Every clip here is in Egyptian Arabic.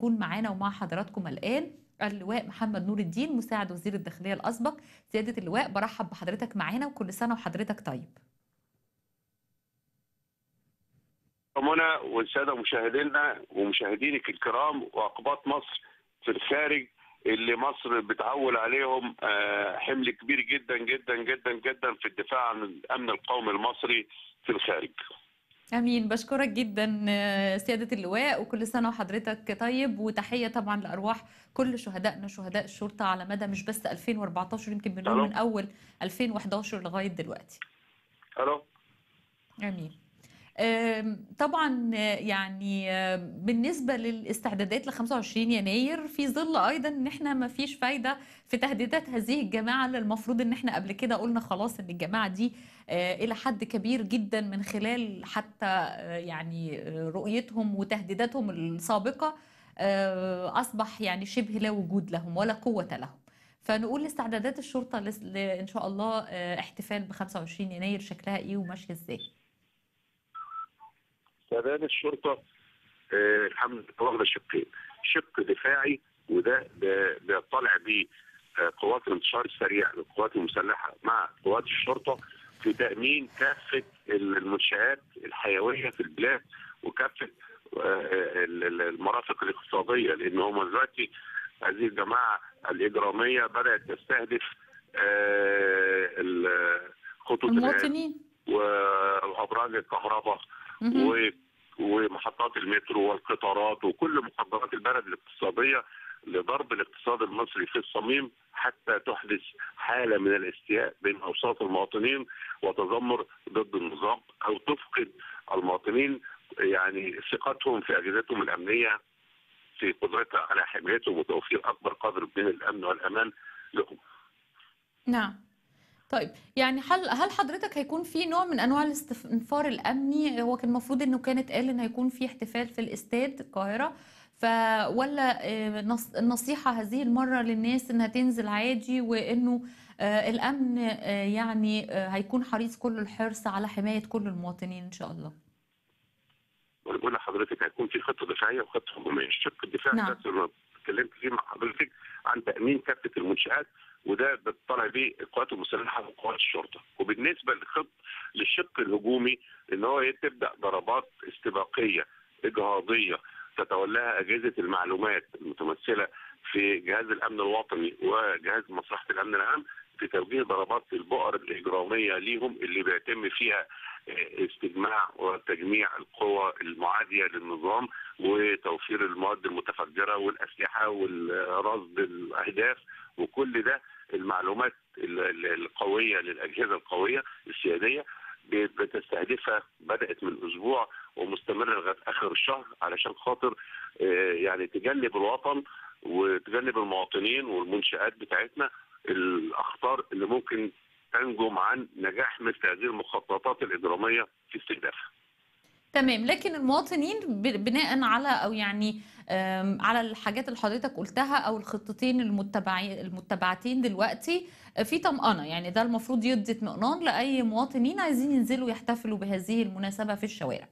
يكون معانا ومع حضراتكم الآن اللواء محمد نور الدين مساعد وزير الداخلية الأسبق سيادة اللواء برحب بحضرتك معانا وكل سنة وحضرتك طيب منى والساده مشاهدينا ومشاهدينك الكرام واقباط مصر في الخارج اللي مصر بتعول عليهم حمل كبير جدا جدا جدا جدا في الدفاع عن الامن القومي المصري في الخارج. امين بشكرك جدا سياده اللواء وكل سنه وحضرتك طيب وتحيه طبعا لارواح كل شهدائنا شهداء الشرطه على مدى مش بس 2014 يمكن بنقول من اول 2011 لغايه دلوقتي. الو امين. طبعا يعني بالنسبة للاستعدادات ل 25 يناير في ظل أيضا إن إحنا ما فيش فايدة في تهديدات هذه الجماعة اللي المفروض إن إحنا قبل كده قلنا خلاص إن الجماعة دي إلى حد كبير جدا من خلال حتى يعني رؤيتهم وتهديداتهم السابقة أصبح يعني شبه لا وجود لهم ولا قوة لهم فنقول استعدادات الشرطة إن شاء الله احتفال ب 25 يناير شكلها إيه وماشية إزاي؟ استعداد الشرطه آه الحمد لله واخده شقين شق دفاعي وده بيطلع بيه آه قوات الانتشار السريع للقوات المسلحه مع قوات الشرطه في تامين كافه المنشات الحيويه في البلاد وكافه آه المرافق الاقتصاديه لان هم دلوقتي هذه الجماعه الاجراميه بدات تستهدف خطوط المواطنين وابراج الكهرباء ومحطات المترو والقطارات وكل مقدرات البلد الاقتصاديه لضرب الاقتصاد المصري في الصميم حتى تحدث حاله من الاستياء بين اوساط المواطنين وتذمر ضد النظام او تفقد المواطنين يعني ثقتهم في اجهزتهم الامنيه في قدرتها على حمايتهم وتوفير اكبر قدر من الامن والامان لهم. نعم. طيب يعني هل هل حضرتك هيكون في نوع من انواع الاستنفار الامني هو كان المفروض انه كانت قال ان هيكون في احتفال في الاستاد القاهره ف ولا النصيحه هذه المره للناس انها تنزل عادي وانه الامن يعني هيكون حريص كل الحرص على حمايه كل المواطنين ان شاء الله. وانا بقول لحضرتك هيكون في خطه دفاعيه وخطه هجوميه، الشق الدفاعي نعم. بس اللي اتكلمت فيه مع حضرتك عن تامين كافه المنشات وده بتطلع بيه القوات المسلحه وقوات الشرطه وبالنسبه للخط للشق الهجومي ان هو تبدا ضربات استباقيه اجهاضيه تتولاها اجهزه المعلومات المتمثله في جهاز الامن الوطني وجهاز مصلحه الامن العام في توجيه ضربات البؤر الاجراميه ليهم اللي بيتم فيها استجماع وتجميع القوى المعاديه للنظام وتوفير المواد المتفجره والاسلحه ورصد الاهداف وكل ده المعلومات القويه للاجهزه القويه السياديه بتستهدفها بدات من اسبوع ومستمره لغايه اخر الشهر علشان خاطر يعني تجنب الوطن وتجنب المواطنين والمنشات بتاعتنا الاخطار اللي ممكن تنجم عن نجاح مثل هذه المخططات الاجراميه في استهدافها. تمام لكن المواطنين بناء على او يعني على الحاجات اللي حضرتك قلتها او الخطتين المتبعين المتبعتين دلوقتي في طمأنة يعني ده المفروض يدي اطمئنان لاي مواطنين عايزين ينزلوا يحتفلوا بهذه المناسبه في الشوارع.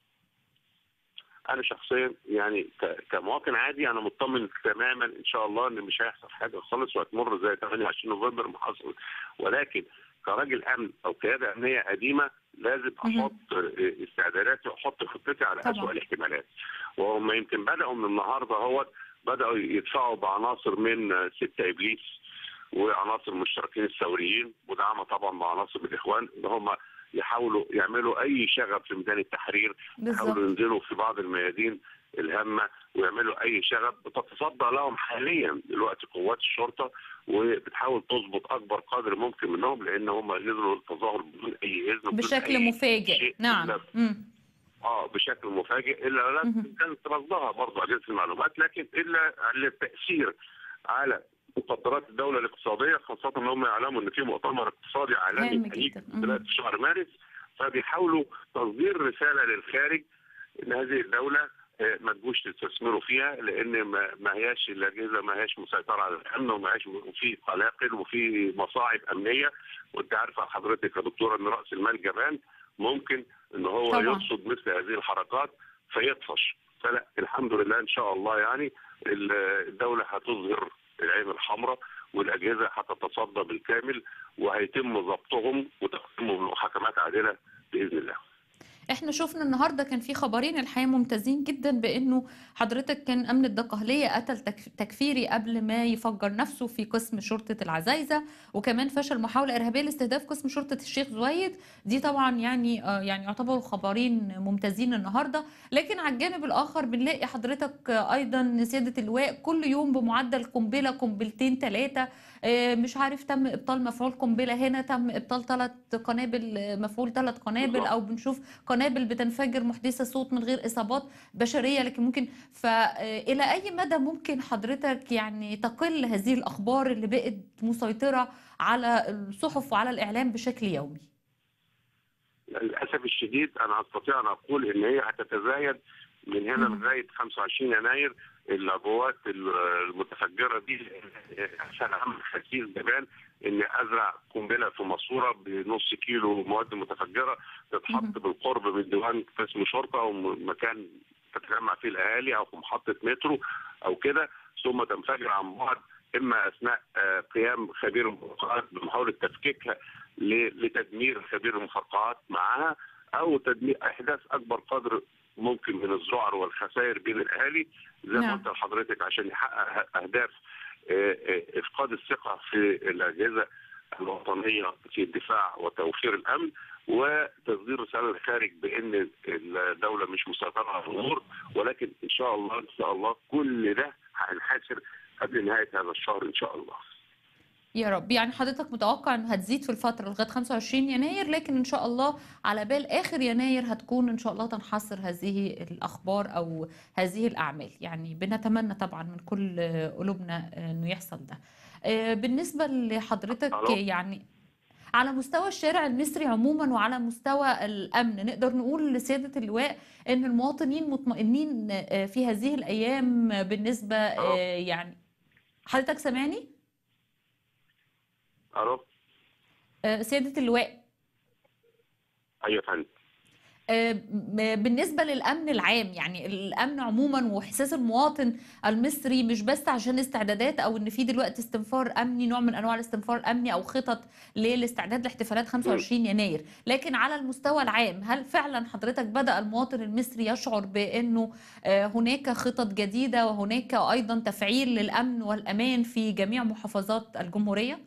انا شخصيا يعني كمواطن عادي انا مطمن تماما ان شاء الله ان مش هيحصل حاجه خالص وهتمر زي 28 نوفمبر ما حصل ولكن كراجل امن او قياده امنيه قديمه لازم احط استعداداتي واحط خطتي على اسوء الاحتمالات وهم يمكن بداوا من النهارده هو بداوا يدفعوا بعناصر من ستة ابليس وعناصر المشتركين الثوريين ودعمه طبعا بعناصر الاخوان ان هم يحاولوا يعملوا اي شغب في ميدان التحرير يحاولوا ينزلوا في بعض الميادين الهامه ويعملوا اي شغب بتتصدى لهم حاليا دلوقتي قوات الشرطه وبتحاول تظبط اكبر قدر ممكن منهم لان هم نزلوا التظاهر بدون اي اذن بشكل أي مفاجئ نعم اه بشكل مفاجئ الا كانت رصدها برضه اجهزه المعلومات لكن الا للتاثير على مقدرات الدولة الاقتصادية خاصة ان هم يعلموا ان في مؤتمر اقتصادي عالمي هيجي في شهر مارس فبيحاولوا تصدير رسالة للخارج ان هذه الدولة ما تجوش تستثمروا فيها لان ما هياش الاجهزه ما هياش مسيطره على الامن وما هياش وفي قلاقل وفي مصاعب امنيه وانت عارفه حضرتك يا دكتوره ان راس المال جبان ممكن ان هو طبعا. يرصد مثل هذه الحركات فيطفش فلا الحمد لله ان شاء الله يعني الدوله هتظهر العين الحمراء والاجهزه هتتصدى بالكامل وهيتم ضبطهم وتقديمهم لمحاكمات عادله باذن الله. احنا شفنا النهارده كان في خبرين الحقيقه ممتازين جدا بانه حضرتك كان امن الدقهليه قتل تك- تكفيري قبل ما يفجر نفسه في قسم شرطه العزايزه وكمان فشل محاوله ارهابيه لاستهداف قسم شرطه الشيخ زويد دي طبعا يعني آه، يعني يعتبروا خبرين ممتازين النهارده لكن على الجانب الاخر بنلاقي حضرتك آه، ايضا سياده اللواء كل يوم بمعدل قنبله قنبلتين ثلاثه مش عارف تم ابطال مفعول قنبله هنا تم ابطال ثلاث قنابل آه، مفعول ثلاث قنابل بالظبط. او بنشوف قنابل بتنفجر محدثه صوت من غير اصابات بشريه لكن ممكن فالى اي مدى ممكن حضرتك يعني تقل هذه الاخبار اللي بقت مسيطره على الصحف وعلى الاعلام بشكل يومي للاسف الشديد انا استطيع ان اقول ان هي هتتزايد من هنا مم. لغايه 25 يناير العبوات المتفجره دي عشان اعمل خسيس جبان ان ازرع قنبله في ماسوره بنص كيلو مواد متفجره تتحط مم. بالقرب من ديوان قسم شرطه او مكان تتجمع فيه الاهالي او في محطه مترو او كده ثم تنفجر عن بعد اما اثناء آه، قيام خبير المخابرات بمحاوله تفكيكها ل- لتدمير خبير المخابرات معها او تدمير احداث اكبر قدر ممكن من الذعر والخسائر بين الاهالي زي ما نعم. قلت لحضرتك عشان يحقق اهداف آه، آه، افقاد الثقه في الاجهزه الوطنيه في الدفاع وتوفير الامن وتصدير رساله للخارج بان الدوله مش مسيطره على الامور ولكن ان شاء الله ان شاء الله كل ده هينحسر قبل نهايه هذا الشهر ان شاء الله. يا رب يعني حضرتك متوقع انه هتزيد في الفتره لغايه 25 يناير لكن ان شاء الله على بال اخر يناير هتكون ان شاء الله تنحصر هذه الاخبار او هذه الاعمال يعني بنتمنى طبعا من كل قلوبنا انه يحصل ده آه، بالنسبه لحضرتك ألو. يعني على مستوى الشارع المصري عموما وعلى مستوى الامن نقدر نقول لسياده اللواء ان المواطنين مطمئنين آه، في هذه الايام بالنسبه آه، يعني حضرتك سامعني الو آه، سياده اللواء ايوه يا فندم آه، م- بالنسبة للأمن العام يعني الأمن عموما وإحساس المواطن المصري مش بس عشان استعدادات أو إن في دلوقتي استنفار أمني نوع من أنواع الاستنفار الأمني أو خطط للاستعداد لاحتفالات 25 يناير لكن على المستوى العام هل فعلا حضرتك بدأ المواطن المصري يشعر بأنه آه، هناك خطط جديدة وهناك أيضا تفعيل للأمن والأمان في جميع محافظات الجمهورية؟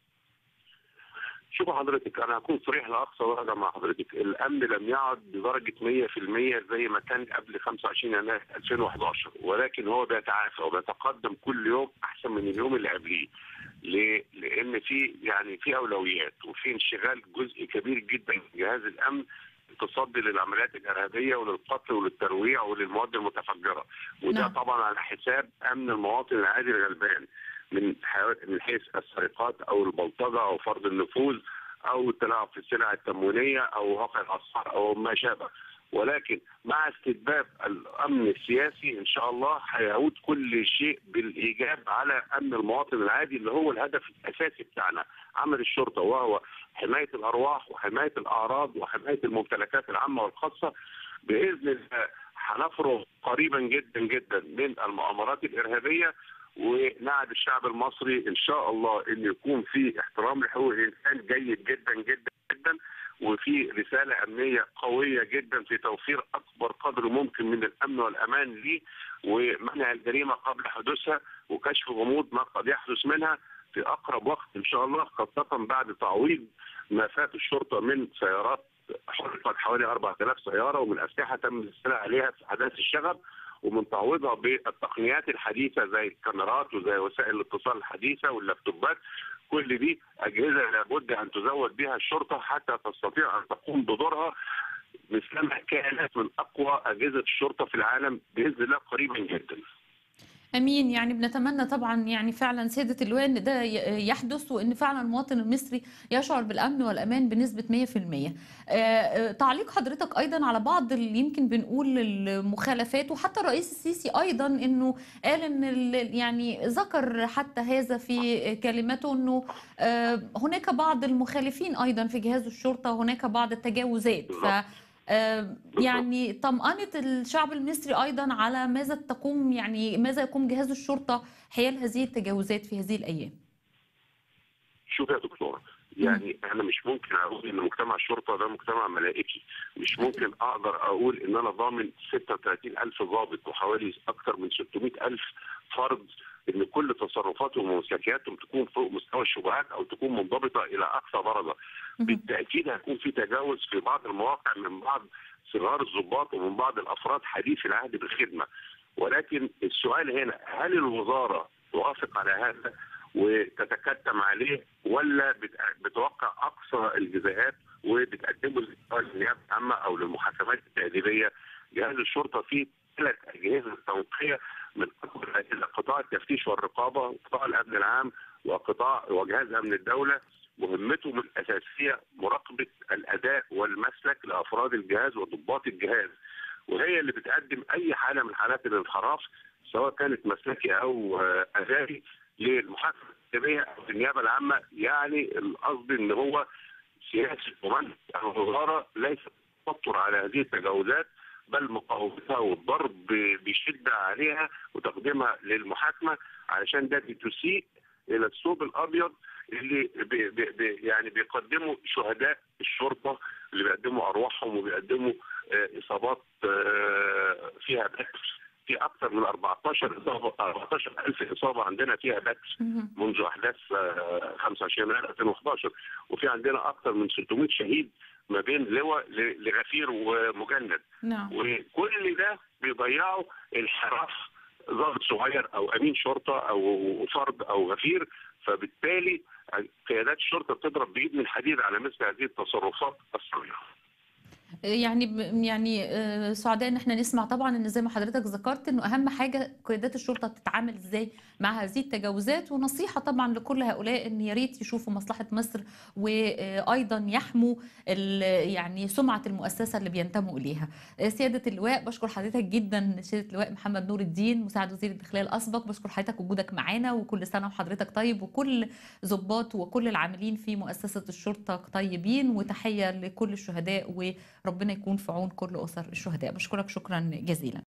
شوف حضرتك انا هكون صريح لاقصى درجه مع حضرتك الامن لم يعد بدرجه 100% زي ما كان قبل 25 يناير 2011 ولكن هو بيتعافى وبيتقدم كل يوم احسن من اليوم اللي قبليه ليه؟ لان في يعني في اولويات وفي انشغال جزء كبير جدا من جهاز الامن التصدي للعمليات الارهابيه وللقتل وللترويع وللمواد المتفجره وده نعم. طبعا على حساب امن المواطن العادي الغلبان من حيو- من حيث السرقات او البلطجه او فرض النفوذ او التلاعب في السلع التموينيه او واقع الاسعار او ما شابه ولكن مع استتباب الامن السياسي ان شاء الله هيعود كل شيء بالايجاب على امن المواطن العادي اللي هو الهدف الاساسي بتاعنا عمل الشرطه وهو حمايه الارواح وحمايه الاعراض وحمايه الممتلكات العامه والخاصه باذن الله هنفرغ قريبا جدا جدا من المؤامرات الارهابيه ونعد الشعب المصري ان شاء الله ان يكون في احترام لحقوق الانسان جيد جدا جدا جدا وفي رساله امنيه قويه جدا في توفير اكبر قدر ممكن من الامن والامان ليه ومنع الجريمه قبل حدوثها وكشف غموض ما قد يحدث منها في اقرب وقت ان شاء الله خاصه بعد تعويض ما فات الشرطه من سيارات حرقت حوالي 4000 سياره ومن اسلحه تم الاستيلاء عليها في احداث الشغب ومن تعويضها بالتقنيات الحديثه زي الكاميرات وزي وسائل الاتصال الحديثه واللابتوبات كل دي اجهزه لابد ان تزود بها الشرطه حتى تستطيع ان تقوم بدورها مثلما كانت من اقوى اجهزه الشرطه في العالم باذن الله قريبا جدا. امين يعني بنتمنى طبعا يعني فعلا سياده اللواء ان ده ي- يحدث وان فعلا المواطن المصري يشعر بالامن والامان بنسبه 100% آه، آه، تعليق حضرتك ايضا على بعض اللي يمكن بنقول المخالفات وحتى الرئيس السيسي ايضا انه قال ان ال- يعني ذكر حتى هذا في كلمته انه آه، هناك بعض المخالفين ايضا في جهاز الشرطه وهناك بعض التجاوزات ف بالظبط. آه، بالضبط. يعني طمأنة الشعب المصري أيضا على ماذا تقوم يعني ماذا يقوم جهاز الشرطة حيال هذه التجاوزات في هذه الأيام شوف يا دكتورة يعني انا مش ممكن اقول ان مجتمع الشرطه ده مجتمع ملائكي مش ممكن اقدر اقول ان انا ضامن 36 الف ضابط وحوالي اكثر من 600 الف فرد ان كل تصرفاتهم ومسلكياتهم تكون فوق مستوى الشبهات او تكون منضبطه الى اقصى درجه بالتاكيد هيكون في تجاوز في بعض المواقع من بعض صغار الضباط ومن بعض الافراد حديث العهد بالخدمه ولكن السؤال هنا هل الوزاره توافق على هذا وتتكتم عليه ولا بت- بتوقع اقصى الجزاءات وبتقدمه للنيابه العامه او للمحاكمات التاديبيه جهاز الشرطه فيه ثلاث اجهزه توقيع من اكبر الاجهزه قطاع التفتيش والرقابه قطاع الامن العام وقطاع وجهاز امن الدوله مهمتهم الاساسيه مراقبه الاداء والمسلك لافراد الجهاز وضباط الجهاز وهي اللي بتقدم اي حاله من حالات الانحراف سواء كانت مسلكي او آه، اداري للمحاكمه التاديبيه او النيابه العامه يعني القصد ان هو سياسه ومنهج الوزاره ليست تبطر على هذه التجاوزات بل مقاومتها والضرب بشده عليها وتقديمها للمحاكمه علشان ده بتسيء الى الثوب الابيض اللي بي بي بي يعني بيقدموا شهداء الشرطه اللي بيقدموا ارواحهم وبيقدموا آه، اصابات آه، فيها بكر في اكثر من 14 اصابه 14000 اصابه عندنا فيها بكر منذ احداث آه، 25 يناير 2011 وفي عندنا اكثر من 600 شهيد ما بين لواء ل- لغفير ومجند نعم وكل ده بيضيعوا انحراف ضابط صغير او امين شرطه او فرد او غفير فبالتالي قيادات الشرطه بتضرب بايد من حديد على مثل هذه التصرفات الصغيره. يعني ب- يعني آه، سعداء ان احنا نسمع طبعا ان زي ما حضرتك ذكرت انه اهم حاجه قيادات الشرطه تتعامل ازاي مع هذه التجاوزات ونصيحه طبعا لكل هؤلاء ان يا ريت يشوفوا مصلحه مصر وايضا يحموا ال- يعني سمعه المؤسسه اللي بينتموا اليها. آه، سياده اللواء بشكر حضرتك جدا سياده اللواء محمد نور الدين مساعد وزير الداخليه الاسبق بشكر حضرتك وجودك معانا وكل سنه وحضرتك طيب وكل ضباط وكل العاملين في مؤسسه الشرطه طيبين وتحيه لكل الشهداء وربنا يكون في عون كل اسر الشهداء بشكرك شكرا جزيلا